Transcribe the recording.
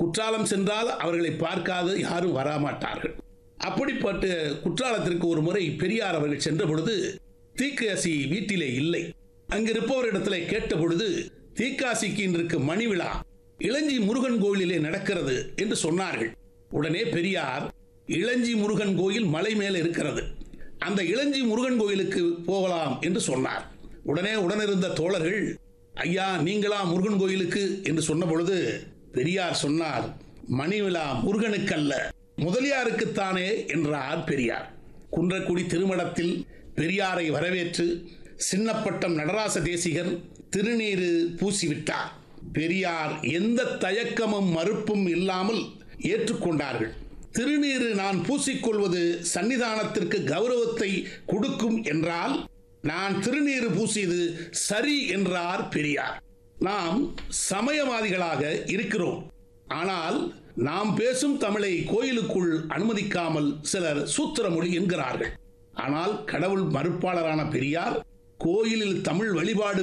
குற்றாலம் சென்றால் அவர்களை பார்க்காது யாரும் வரமாட்டார்கள் அப்படிப்பட்ட குற்றாலத்திற்கு ஒரு முறை பெரியார் அவர்கள் சென்ற பொழுது தீக்காசி வீட்டிலே இல்லை அங்கிருப்பவரிடத்திலே கேட்ட பொழுது தீக்காசிக்கு இன்றைக்கு மணி விழா இளஞ்சி முருகன் கோயிலிலே நடக்கிறது என்று சொன்னார்கள் உடனே பெரியார் இளஞ்சி முருகன் கோயில் மலை மேலே இருக்கிறது அந்த இளஞ்சி முருகன் கோயிலுக்கு போகலாம் என்று சொன்னார் உடனே உடனிருந்த தோழர்கள் ஐயா நீங்களா முருகன் கோயிலுக்கு என்று சொன்ன பொழுது பெரியார் சொன்னார் மணி விழா முருகனுக்கல்ல முதலியாருக்குத்தானே என்றார் பெரியார் குன்றக்குடி திருமணத்தில் பெரியாரை வரவேற்று சின்னப்பட்டம் நடராச தேசிகர் திருநீரு பூசிவிட்டார் பெரியார் எந்த தயக்கமும் மறுப்பும் இல்லாமல் ஏற்றுக்கொண்டார்கள் திருநீரு நான் பூசிக்கொள்வது சன்னிதானத்திற்கு கௌரவத்தை கொடுக்கும் என்றால் நான் திருநீரு பூசியது சரி என்றார் பெரியார் நாம் சமயவாதிகளாக இருக்கிறோம் ஆனால் நாம் பேசும் தமிழை கோயிலுக்குள் அனுமதிக்காமல் சிலர் சூத்திரமொழி என்கிறார்கள் ஆனால் கடவுள் மறுப்பாளரான பெரியார் கோயிலில் தமிழ் வழிபாடு